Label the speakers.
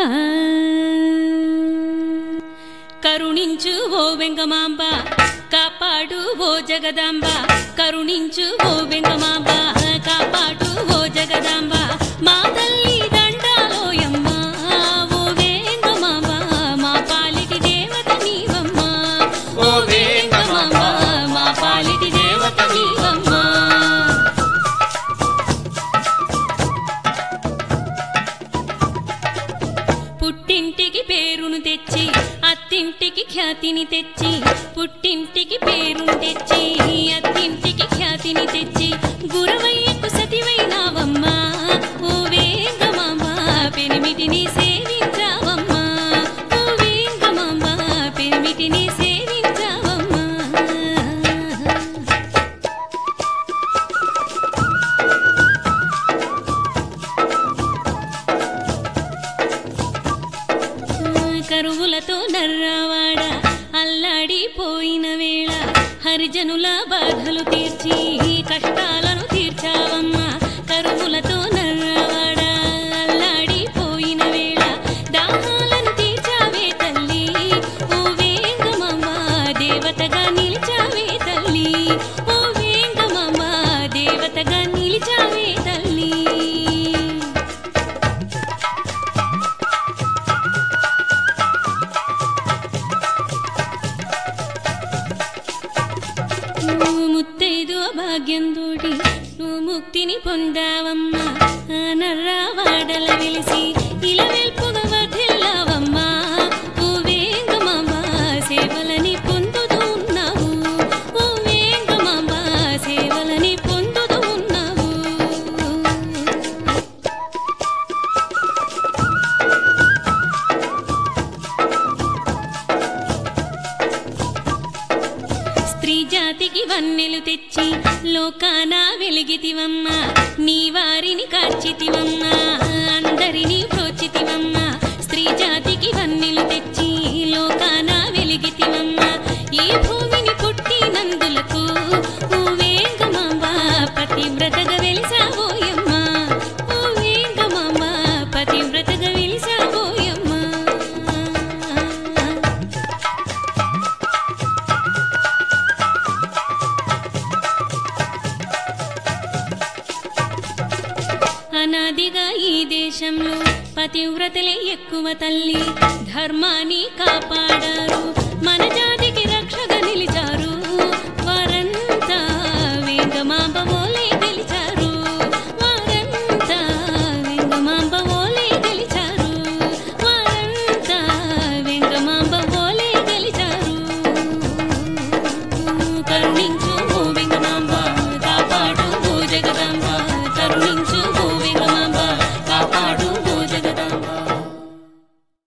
Speaker 1: ఆ. కరుణించు ఓ వెంగమాంబ కాపాడు ఓ జగదాంబ కరుణించు ఓ వెంగమాంబ కాపాడు ఓ జగదాంబ మా తల్లి దండాలోయమ్మ ఓ వేంగమాంబ మా పాలిటి దేవత నీవమ్మ
Speaker 2: ఓ వేంగమాంబ,
Speaker 1: మా పాలిటి దేవత నీవమ్మ పుట్టింటికి పేరును తెచ్చి అత్తింటికి ఖ్యాతిని తెచ్చి పుట్టింటికి పేరును తెచ్చి అత్తింటికి ఖ్యాతిని తెచ్చి గురవయ్యకు సతివైనావమ్మా ఓ వేంగమాంబ పెనిమిటిని సేవించావమ్మా ఓ వేంగమాంబ పెనిమిటిని సేవించావమ్మా కరువులతో నర్రావాడ అల్లాడిపోయిన వేళ హరిజనుల బాధలు తీర్చి కష్టాలను తీర్చావమ్మా కరువులతో నర్రావాడ అల్లాడిపోయిన వేళ దాహాలను తీర్చావే తల్లి ఓ వేంగమమ్మ దేవతగా నిలిచావే తల్లి ఓ వేంగమమ్మ దేవతగా నిలిచావే తల్లి నువ్వు ముత్తైదు భాగ్యంతోటి నువ్వు ముక్తిని పొందావమ్మా ఆ నర్రావాడల వెలిసి ఇలా వెల్పుగా వర్ధిల్లావమ్మా ఓ వేంగమాంబ సేవలని పొందుతూ ఉన్నావు ఓ వేంగమాంబ సేవలని పొందుతూ ఉన్నావు స్త్రీ జాతికి వన్నెలు తెచ్చి లోకాన వెలిగితివమ్మ నీ వారిని కాచితివమ్మ అందరినీ ప్రోచితివమ్మ స్త్రీ జాతికి వన్నెలు తెచ్చి లోకాన వెలిగితివమ్మ ఈ భూమిని పుట్టినందులకు ఓ వేంగమాంబ పతివ్రతగా వెలిసావోయమ్మ ఓ వేంగమాంబ పతివ్రతగా వెలిసావోయమ్మ అనాదిగా ఈ దేశంలో పతివ్రతలే ఎక్కువ తల్లి ధర్మాన్ని కాపాడారు మన జాతి